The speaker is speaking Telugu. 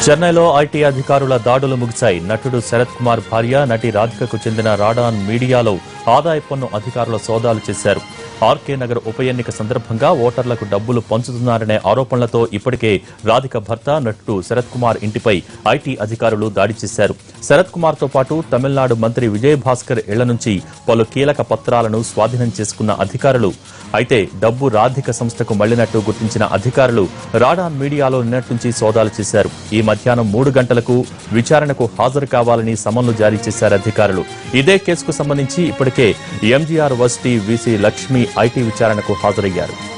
చెన్నైలో ఐటీ అధికారుల దాడులు ముగిశాయి నటుడు శరత్ కుమార్ భార్య నటి రాధికకు చెందిన రాడాన్ మీడియాలో ఆదాయ పన్ను అధికారుల సోదాలు చేశారు ఆర్కే నగర్ ఉప ఎన్నిక సందర్భంగా ఓటర్లకు డబ్బులు పంచుతున్నారనే ఆరోపణలతో ఇప్పటికే రాధిక భర్త నటుడు శరత్ కుమార్ ఇంటిపై ఐటీ అధికారులు దాడి చేశారు శరత్ కుమార్ తో పాటు తమిళనాడు మంత్రి విజయ్ భాస్కర్ ఇళ్ల నుంచి పలు కీలక పత్రాలను స్వాధీనం చేసుకున్న అధికారులు అయితే డబ్బు రాధిక సంస్థకు మళ్లినట్టు గుర్తించిన అధికారులు రాడాన్ మీడియాలో నిన్నటి నుంచి సోదాలు చేశారు ఈ మధ్యాహ్నం మూడు గంటలకు విచారణకు హాజరు కావాలని సమన్లు జారీ చేశారు అధికారులు ఇదే కేసుకు సంబంధించి ఇప్పటికే MGR varsity VC Lakshmi IT విచారణకు హాజరయ్యారు